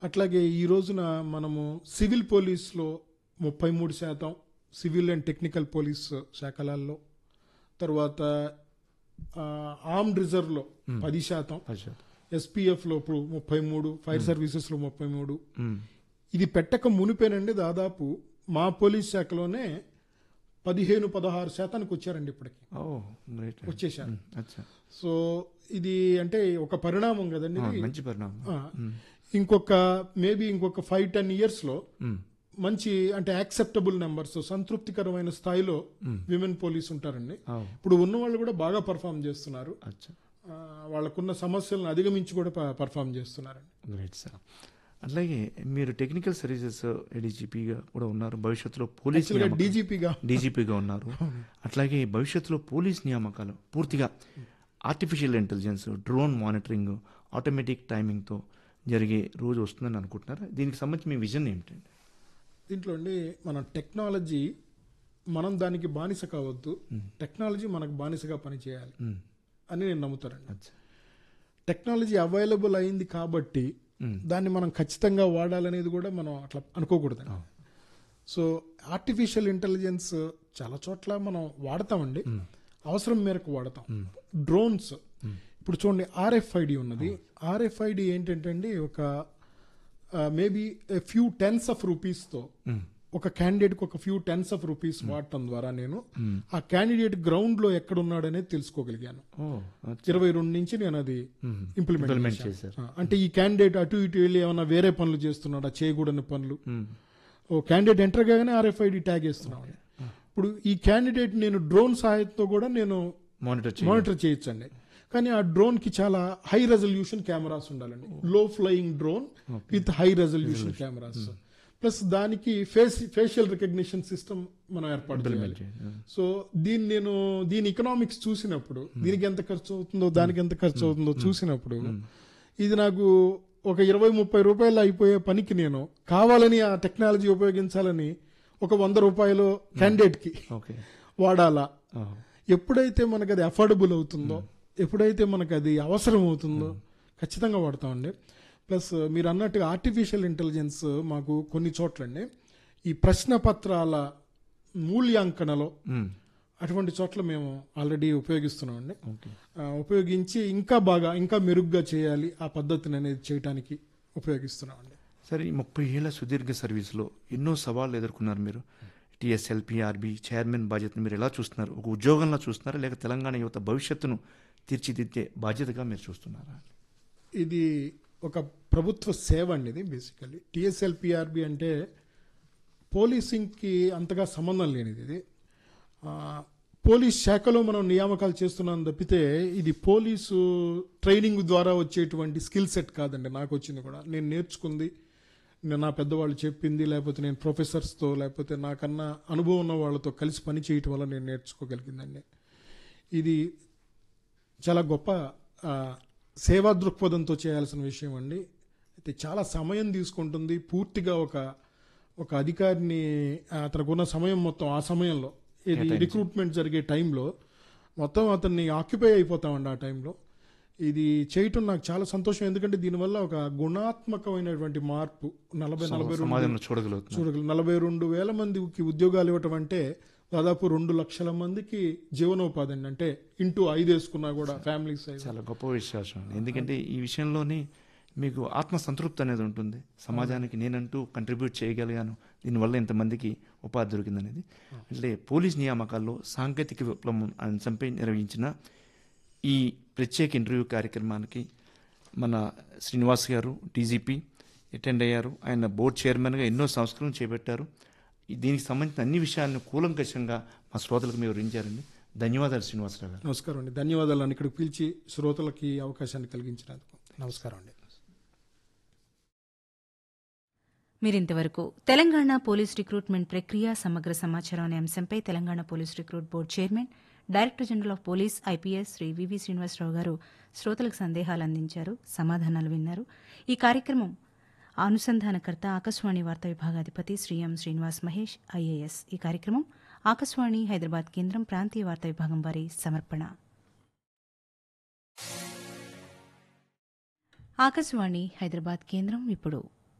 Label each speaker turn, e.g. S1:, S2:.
S1: అట్లాగే ఈ రోజున మనము సివిల్ పోలీస్లో ముప్పై మూడు శాతం సివిల్ అండ్ టెక్నికల్ పోలీస్ శాఖలలో తర్వాత ఆర్మ్డ్ రిజర్వ్లో పది శాతం
S2: అచ్చా.
S1: ఎస్పీఎఫ్లో ఇప్పుడు ముప్పై మూడు ఫైర్ సర్వీసెస్లో ముప్పై మూడు
S2: మ్మ్.
S1: ఇది పెట్టక మునిపేనండి దాదాపు మా పోలీస్ శాఖలోనే పదిహేను పదహారు శాతానికి వచ్చారండి ఇప్పటికి
S2: ఓ గ్రేట్
S1: వచ్చేసారు
S2: అచ్చా
S1: సో ఇది అంటే ఒక పరిణామం కదండి
S2: ఆ,
S1: ఇది
S2: మంచి పరిణామం
S1: ఆ, ఇంకొక మేబీ ఇంకొక ఫైవ్ టెన్ ఇయర్స్ లో
S2: మ్మ్.
S1: మంచి అంటే యాక్సెప్టబుల్ నెంబర్స్ సంతృప్తికరమైన స్థాయిలో విమెన్ పోలీస్ ఉంటారండి
S2: ఓ,
S1: ఇప్పుడు ఉన్న వాళ్ళు కూడా బాగా పర్ఫామ్ చేస్తున్నారు
S2: అచ్చా
S1: ఆ, వాళ్ళకున్న సమస్యలను అధిగమించి కూడా ప- పర్ఫామ్ చేస్తున్నారండి
S2: గ్రేట్ సార్ అట్లాగే మీరు టెక్నికల్ సర్వీసెస్ ఏడీజీపీగా కూడా ఉన్నారు భవిష్యత్తులో పోలీస్
S1: యాక్చువల్గా డీజీపీగా
S2: డీజీపీగా ఉన్నారు అట్లాగే భవిష్యత్తులో పోలీస్ నియామకాలు పూర్తిగా artificial intelligence drone monitoring automatic టైమింగ్తో జరిగే రోజు వస్తుందని అనుకుంటున్నారా దీనికి సంబంధించి మీ విజన్ ఏమిటండి
S1: దీంట్లో అండి మన టెక్నాలజీ మనం దానికి బానిస కావద్దు టెక్నాలజీ మనకు బానిసగా పనిచేయాలి
S2: మ్మ్.
S1: అని నేను నమ్ముతానండి
S2: అచ్చా
S1: టెక్నాలజీ అవైలబుల్ అయింది కాబట్టి
S2: మ్మ్.
S1: దాన్ని మనం ఖచ్చితంగా వాడాలనేది కూడా మనం అట్లా అనుకోకూడదు సో ఆర్టిఫిషియల్ ఇంటెలిజెన్స్ చాలా చోట్ల మనం వాడతామండి అవసరం మేరకు వాడతాం డ్రోన్స్ ఇప్పుడు చూడండి ఆర్ఎఫ్ఐడి ఉన్నది ఆర్ఎఫ్ఐడి ఏంటంటే అండి ఒక మేబీ ఫ్యూ టెన్స్ ఆఫ్ రూపీస్తో
S2: మ్మ్.
S1: ఒక క్యాండిడేట్కి ఒక ఫ్యూ టెన్స్ ఆఫ్ రూపీస్ వాడటం ద్వారా నేను ఆ క్యాండిడేట్ గ్రౌండ్లో ఎక్కడ ఉన్నాడనేది తెలుసుకోగలిగాను
S2: ఓ అచ్చా.
S1: ఇరవై రెండు నుంచి నేను అది
S2: మ్మ్.
S1: ఇంప్లిమెంట్
S2: ఇంప్లిమెంట్
S1: చేశాను.
S2: చేశారు
S1: ఆ, అంటే ఈ క్యాండిడేట్ అటు ఇటు వెళ్ళి ఏమైనా వేరే పనులు చేస్తున్నాడా చేయకూడని పనులు
S2: మ్మ్.
S1: ఓ క్యాండిడేట్ ఎంటర్ కాగానే ఆర్ఎఫ్ఐడి ట్యాగ్ వేస్తున్నాం ఇప్పుడు ఈ క్యాండిడేట్ నేను డ్రోన్ సహాయంతో కూడా నేను
S2: మానిటర్ చేయాలి
S1: మానిటర్ చేయొచ్చండి కానీ ఆ డ్రోన్ కి చాలా హై రెజల్యూషన్ కెమెరాస్ ఉండాలండి low flying drone with high resolution cameras plus దానికి ఫేస్ ఫేషియల్ రికగ్నిషన్ సిస్టమ్ మనం ఏర్పాటు చేయాలి
S2: చేయాలి.
S1: సో దీన్ని నేను దీని ఎకనామిక్స్ చూసినప్పుడు దీనికి ఎంత ఖర్చు అవుతుందో దానికి ఎంత ఖర్చు అవుతుందో చూసినప్పుడు ఇది నాకు ఒక ఇరవై ముప్పై రూపాయలు అయిపోయే పనికి నేను కావాలని ఆ టెక్నాలజీ ఉపయోగించాలని ఒక వంద రూపాయలు క్యాండిడేట్ కి
S2: ఓకే
S1: వాడాలా
S2: ఓ.
S1: ఎప్పుడైతే మనకు అది అఫోర్డబుల్ అవుతుందో ఎప్పుడైతే మనకు అది అవసరం అవుతుందో ఖచ్చితంగా వాడతామండి ప్లస్ మీరు అన్నట్టుగా ఆర్టిఫిషియల్ ఇంటెలిజెన్స్ మాకు కొన్ని చోట్లండి ఈ ప్రశ్న పత్రాల మూల్యాంకనలో
S2: మ్మ్.
S1: అటువంటి చోట్ల మేము ఆల్రెడీ ఉపయోగిస్తున్నామండి
S2: ఓకే
S1: ఆ, ఉపయోగించి ఇంకా బాగా ఇంకా మెరుగ్గా చేయాలి ఆ పద్ధతిని అనేది చేయడానికి ఉపయోగిస్తున్నామండి
S2: సరే ఈ ముప్పై ఏళ్ల సుదీర్ఘ సర్వీస్లో ఎన్నో సవాళ్ళు ఎదుర్కొన్నారు మీరు టీఎస్ఎల్పిఆర్బి చైర్మన్ బాధ్యతను మీరు ఎలా చూస్తున్నారు ఒక ఉద్యోగంలో చూస్తున్నారా లేక తెలంగాణ యువత భవిష్యత్తును తీర్చిదిద్దే బాధ్యతగా మీరు చూస్తున్నారా
S1: ఇది ఒక ప్రభుత్వ సేవ అండి ఇది బేసికల్లీ టిఎస్ఎల్పిఆర్బి అంటే పోలీసింగ్కి అంతగా సంబంధం లేనిది ఇది ఆ, పోలీస్ శాఖలో మనం నియామకాలు చేస్తున్నాం తప్పితే ఇది పోలీసు ట్రైనింగ్ ద్వారా వచ్చేటువంటి స్కిల్ సెట్ కాదండి నాకు వచ్చింది కూడా నేను నేర్చుకుంది నేను నా పెద్దవాళ్ళు చెప్పింది లేకపోతే నేను ప్రొఫెసర్స్తో లేకపోతే నాకన్నా అనుభవం ఉన్న వాళ్ళతో కలిసి పని చేయటం వల్ల నేను నేర్చుకోగలిగిందండి ఇది చాలా గొప్ప ఆ, సేవా దృక్పథంతో చేయాల్సిన విషయం అండి అయితే చాలా సమయం తీసుకుంటుంది పూర్తిగా ఒక ఒక అధికారిని ఆ, అతనికి సమయం మొత్తం ఆ సమయంలో ఇది
S2: కేటాయించి.
S1: రిక్రూట్మెంట్ జరిగే టైంలో మొత్తం అతన్ని ఆక్యుపై అయిపోతామండి ఆ టైంలో ఇది చేయటం నాకు చాలా సంతోషం ఎందుకంటే దీనివల్ల ఒక గుణాత్మకమైనటువంటి మార్పు నలభై నలభై రెండు
S2: సమాజంలో చూడగలుగుతున్నారు
S1: చూడగలరు నలభై రెండు వేల మందికి ఉద్యోగాలు ఇవ్వటం అంటే దాదాపు రెండు లక్షల మందికి జీవనోపాధి అండి అంటే ఇంటూ ఐదు వేసుకున్నా కూడా ఫ్యామిలీ సైజ్
S2: చాలా గొప్ప విశ్వాసం ఎందుకంటే ఈ విషయంలోనే మీకు ఆత్మ సంతృప్తి అనేది ఉంటుంది సమాజానికి నేనంటూ కంట్రిబ్యూట్ చేయగలిగాను దీనివల్ల ఇంతమందికి ఉపాధి దొరికిందనేది అంటే పోలీస్ నియామకాల్లో సాంకేతిక విప్లవం అంశంపై నిర్వహించిన ఈ ప్రత్యేక ఇంటర్వ్యూ కార్యక్రమానికి మన శ్రీనివాస్ గారు డీజీపీ అటెండ్ అయ్యారు ఆయన బోర్డు చైర్మన్గా ఎన్నో సంస్కరణలు చేపట్టారు ఈ- దీనికి సంబంధించిన అన్ని విషయాలను కూలంకషంగా మా శ్రోతలకు మీరు వివరించారండి ధన్యవాదాలు శ్రీనివాసరావు గారు
S1: నమస్కారం అండి ధన్యవాదాలు అని ఇక్కడికి పిలిచి శ్రోతలకి ఈ అవకాశాన్ని కలిగించినందుకు నమస్కారం అండి
S3: మీరింతవరకు తెలంగాణ పోలీస్ రిక్రూట్మెంట్ ప్రక్రియ సమగ్ర సమాచారం అనే అంశంపై Telangana police recruit board chairman director general of police IPS Shri VV Srinivasarao garu శ్రోతలకు సందేహాలు అందించారు సమాధానాలు విన్నారు ఈ కార్యక్రమం అనుసంధానకర్త ఆకాశవాణి వార్తా విభాగాధిపతి శ్రీ ఎం శ్రీనివాస్ మహేష్ ఐఏఎస్ ఈ కార్యక్రమం ఆకాశవాణి హైదరాబాద్ కేంద్రం ప్రాంతీయ వార్తా విభాగం వారి సమర్పణ ఆకాశవాణి హైదరాబాద్ కేంద్రం ఇప్పుడు